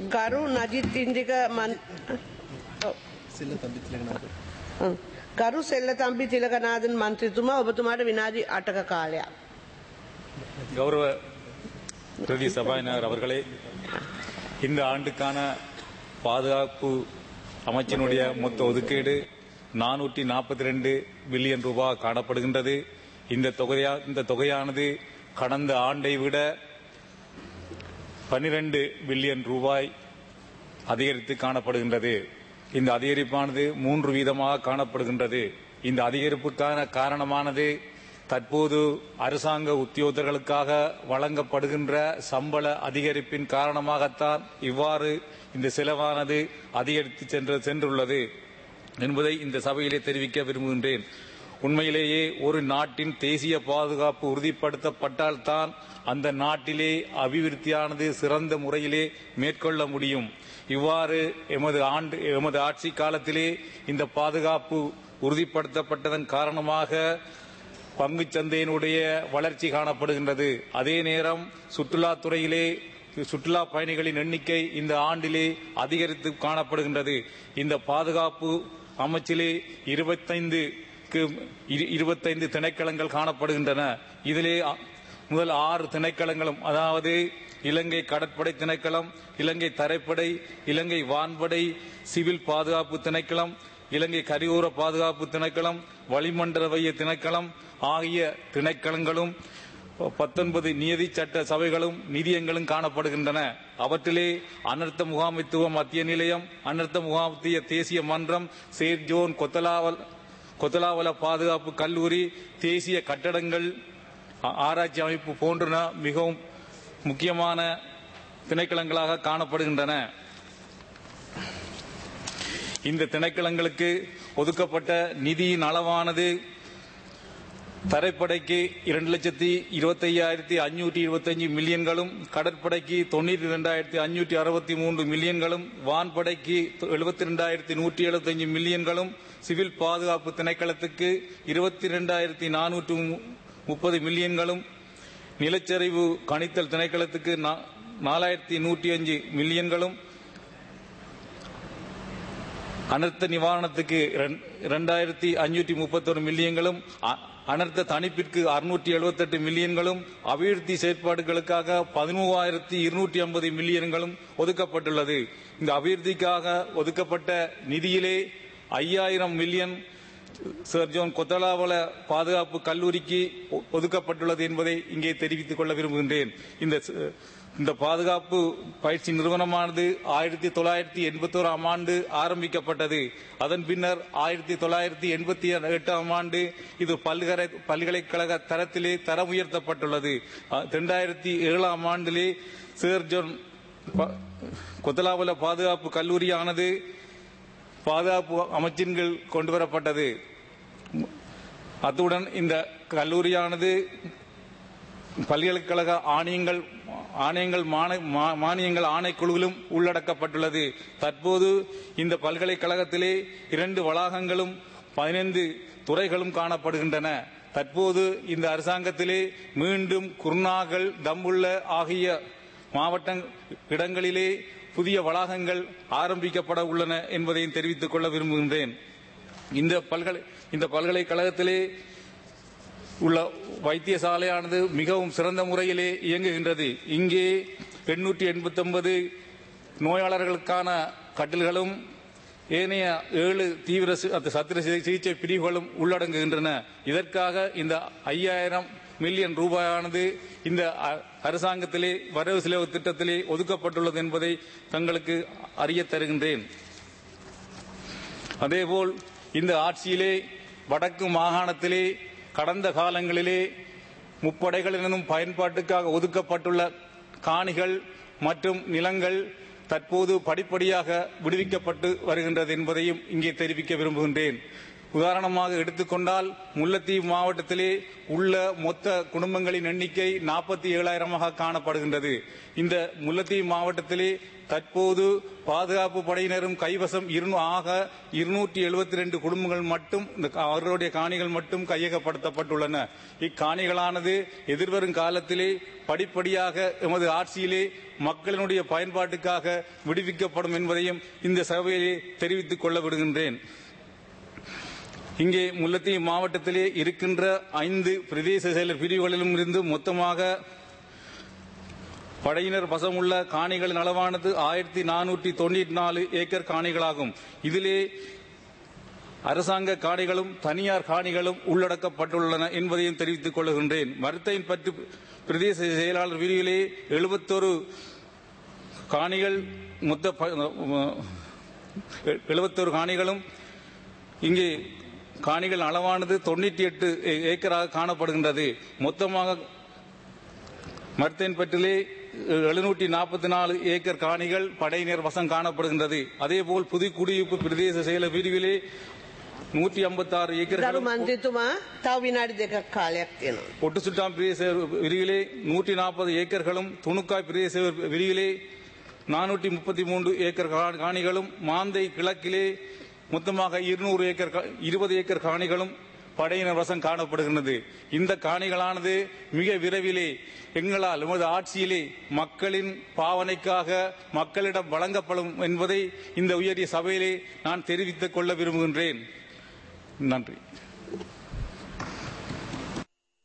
ගරු නජිත් ඉන්දික මන් ඔව්. සිල්ල තම්බි තිලකනාද හ්ම්. ගරු සෙල්ල තම්පි තිලකනාදන් මන්ත්‍රතුමා ඔබතුමාට විනාඩි අටක කාලයක්. கௌரவ பிரதி சபாநாயகர் அவர்களே இந்த ஆண்டுக்கான பாதுகாப்பு அமைச்சினுடைய மொத்த ஒதுக்கீடு நானூற்றி நாற்பத்தி ரெண்டு பில்லியன் ரூபாய் காணப்படுகின்றது இந்த தொகையா இந்த தொகையானது கடந்த ஆண்டை விட பன்னிரண்டு பில்லியன் ரூபாய் அதிகரித்து காணப்படுகின்றது இந்த அதிகரிப்பானது மூன்று வீதமாக காணப்படுகின்றது இந்த அதிகரிப்புக்கான காரணமானது தற்போது அரசாங்க உத்தியோகர்களுக்காக வழங்கப்படுகின்ற சம்பள அதிகரிப்பின் காரணமாகத்தான் இவ்வாறு இந்த செலவானது அதிகரித்து சென்று சென்றுள்ளது என்பதை இந்த சபையிலே தெரிவிக்க விரும்புகின்றேன் உண்மையிலேயே ஒரு நாட்டின் தேசிய பாதுகாப்பு உறுதிப்படுத்தப்பட்டால்தான் அந்த நாட்டிலே அபிவிருத்தியானது சிறந்த முறையிலே மேற்கொள்ள முடியும் இவ்வாறு எமது ஆண்டு எமது ஆட்சி காலத்திலே இந்த பாதுகாப்பு உறுதிப்படுத்தப்பட்டதன் காரணமாக பங்குச் சந்தையினுடைய வளர்ச்சி காணப்படுகின்றது அதே நேரம் சுற்றுலாத்துறையிலே சுற்றுலா பயணிகளின் எண்ணிக்கை இந்த ஆண்டிலே அதிகரித்து காணப்படுகின்றது இந்த பாதுகாப்பு அமைச்சிலே இருபத்தைந்து இருபத்தைந்து திணைக்களங்கள் காணப்படுகின்றன இதிலே அ- முதல் ஆறு திணைக்களங்களும் அதாவது இலங்கை கடற்படை திணைக்களம் இலங்கை தரைப்படை இலங்கை வான்படை சிவில் பாதுகாப்பு திணைக்களம் இலங்கை கரியோர பாதுகாப்பு திணைக்களம் வளிமண்டலவிய திணைக்களம் ஆகிய திணைக்களங்களும் பத்தொன்பது நியதி சட்ட சபைகளும் நிதியங்களும் காணப்படுகின்றன அவற்றிலே அனர்த்த முகாமைத்துவ மத்திய நிலையம் அனர்த்த முகாமைத்துவ தேசிய மன்றம் சேர் ஜோன் கொத்தலாவல் கொத்தலாவல பாதுகாப்பு கல்லூரி தேசிய கட்டடங்கள் ஆ- ஆராய்ச்சி அமைப்பு போன்றன மிகவும் முக்கியமான திணைக்களங்களாக காணப்படுகின்றன இந்த திணைக்களங்களுக்கு ஒதுக்கப்பட்ட நிதியின் அளவானது தரைப்படைக்கு இரண்டு லட்சத்தி இருபத்தி ஐயாயிரத்தி அஞ்சூற்றி இருபத்தஞ்சு மில்லியன்களும் கடற்படைக்கு தொண்ணூற்றி இரண்டாயிரத்தி அஞ்சூற்றி அறுபத்தி மூன்று மில்லியன்களும் வான்படைக்கு எழுபத்தி ரெண்டாயிரத்தி நூற்றி எழுபத்தஞ்சு மில்லியன்களும் சிவில் பாதுகாப்பு திணைக்களத்துக்கு இருபத்தி ரெண்டாயிரத்தி நானூற்று முப்பது மில்லியன்களும் நிலச்சரிவு கணித்தல் திணைக்களத்துக்கு நா- நாலாயிரத்தி நூற்றி அஞ்சு மில்லியன்களும் அனர்த்த நிவாரணத்துக்கு இரண்டாயிரத்தி அஞ்சூற்றி முப்பத்தொரு மில்லியன்களும் அ- அனர்த்த தணிப்பிற்கு அறுநூற்றி எழுபத்தெட்டு மில்லியன்களும் அபிவிருத்தி செயற்பாடுகளுக்காக பதிமூவாயிரத்தி இருநூற்றி ஐம்பது மில்லியன்களும் ஒதுக்கப்பட்டுள்ளது இந்த அபிவிருத்திக்காக ஒதுக்கப்பட்ட நிதியிலே ஐயாயிரம் மில்லியன் சர் ஜோன் கொத்தலாவல பாதுகாப்பு கல்லூரிக்கு ஒ- ஒதுக்கப்பட்டுள்ளது என்பதை இங்கே தெரிவித்துக் கொள்ள விரும்புகின்றேன் இந்த ச- இந்த பாதுகாப்பு பயிற்சி நிறுவனமானது ஆயிரத்தி தொள்ளாயிரத்தி எண்பத்தோராம் ஆண்டு ஆரம்பிக்கப்பட்டது அதன் பின்னர் ஆயிரத்தி தொள்ளாயிரத்தி எண்பத்தி எட்டாம் ஆண்டு இது பல்கலை பல்கலைக்கழக தரத்திலே தரம் உயர்த்தப்பட்டுள்ளது இரண்டாயிரத்தி ஏழாம் ஆண்டிலே சேர் ஜோன் ப- கொத்தலாவல பாதுகாப்பு கல்லூரியானது பாதுகாப்பு அமைச்சின் கீழ் கொண்டு வரப்பட்டது அத்துடன் இந்த கல்லூரியானது பல்கலைக்கழக ஆணையங்கள் ஆணையங்கள் மான- மா- மானியங்கள் ஆணைக்குழுவிலும் உள்ளடக்கப்பட்டுள்ளது தற்போது இந்த பல்கலைக்கழகத்திலே இரண்டு வளாகங்களும் பதினைந்து துறைகளும் காணப்படுகின்றன தற்போது இந்த அரசாங்கத்திலே மீண்டும் குர்நாகல் தம்புள்ள ஆகிய மாவட்ட இடங்களிலே புதிய வளாகங்கள் ஆரம்பிக்கப்பட உள்ளன என்பதையும் தெரிவித்துக் கொள்ள விரும்புகின்றேன் இந்த பல்கலை இந்த பல்கலைக்கழகத்திலே உள்ள வைத்தியசாலையானது மிகவும் சிறந்த முறையிலே இயங்குகின்றது இங்கே எண்ணூற்றி எண்பத்தி ஒன்பது நோயாளர்களுக்கான கட்டில்களும் ஏனைய ஏழு தீவிர சி- அந்த சத்திர சி- சிகிச்சை பிரிவுகளும் உள்ளடங்குகின்றன இதற்காக இந்த ஐயாயிரம் மில்லியன் ரூபாயானது இந்த அ- அரசாங்கத்திலே வரவு செலவு திட்டத்திலே ஒதுக்கப்பட்டுள்ளது என்பதை தங்களுக்கு அறிய தருகின்றேன் அதேபோல் இந்த ஆட்சியிலே வடக்கு மாகாணத்திலே கடந்த காலங்களிலே முப்படைகளினும் பயன்பாட்டுக்காக ஒதுக்கப்பட்டுள்ள காணிகள் மற்றும் நிலங்கள் தற்போது படிப்படியாக விடுவிக்கப்பட்டு வருகின்றது என்பதையும் இங்கே தெரிவிக்க விரும்புகின்றேன் உதாரணமாக எடுத்துக்கொண்டால் முல்லைத்தீவு மாவட்டத்திலே உள்ள மொத்த குடும்பங்களின் எண்ணிக்கை நாற்பத்தி ஏழாயிரமாக காணப்படுகின்றது இந்த முல்லைத்தீவு மாவட்டத்திலே தற்போது பாதுகாப்பு படையினரும் கைவசம் இரு ஆக இருநூற்றி எழுபத்தி ரெண்டு குடும்பங்கள் மட்டும் இந்த கா- அவர்களுடைய காணிகள் மட்டும் கையகப்படுத்தப்பட்டுள்ளன இக்காணிகளானது எதிர்வரும் காலத்திலே படிப்படியாக எமது ஆட்சியிலே மக்களினுடைய பயன்பாட்டுக்காக விடுவிக்கப்படும் என்பதையும் இந்த சபையிலே தெரிவித்துக் கொள்ள விடுகின்றேன் இங்கே முல்லைத்தீவு மாவட்டத்திலே இருக்கின்ற ஐந்து பிரதேச செயலர் பிரிவுகளிலும் இருந்து மொத்தமாக படையினர் வசமுள்ள காணிகளின் அளவானது ஆயிரத்தி நானூற்றி தொண்ணூற்றி நாலு ஏக்கர் காணிகளாகும் இதிலே அரசாங்க காணிகளும் தனியார் காணிகளும் உள்ளடக்கப்பட்டுள்ளன என்பதையும் தெரிவித்துக் கொள்கின்றேன் மருத்தையின் பற்றி பிரதேச செயலாளர் பிரிவிலே எழுபத்தொரு காணிகள் மொத்த எழுபத்தொரு காணிகளும் இங்கே காணிகள் அளவானது தொண்ணூற்றி எட்டு ஏக்கராக காணப்படுகின்றது மொத்தமாக மர்த்தேன்பட்டிலே எழுநூற்றி நாற்பத்தி நாலு ஏக்கர் காணிகள் படையினர் வசம் காணப்படுகின்றது அதேபோல் புதுக்குடியிருப்பு பிரதேச செயல பிரிவிலே நூற்றி ஐம்பத்தி ஆறு ගරු ஏக்கர் මන්ත්‍රීතුමා තව විනාඩි දෙකක් කාලයක් තියෙනවා. ஒட்டுசுட்டாம் பிரதேச விரிவிலே நூற்றி நாற்பது ஏக்கர்களும் துணுக்காய் பிரதேச விரிவிலே நானூற்றி முப்பத்தி மூன்று ஏக்கர் கா- காணிகளும் மாந்தை கிழக்கிலே மொத்தமாக இருநூறு ஏக்கர் கா- இருபது ஏக்கர் காணிகளும் படையினர் வசம் காணப்படுகின்றது இந்த காணிகளானது மிக விரைவிலே எங்களால் எமது ஆட்சியிலே மக்களின் பாவனைக்காக மக்களிடம் வழங்கப்படும் என்பதை இந்த உயரிய சபையிலே நான் தெரிவித்துக் கொள்ள விரும்புகின்றேன் நன்றி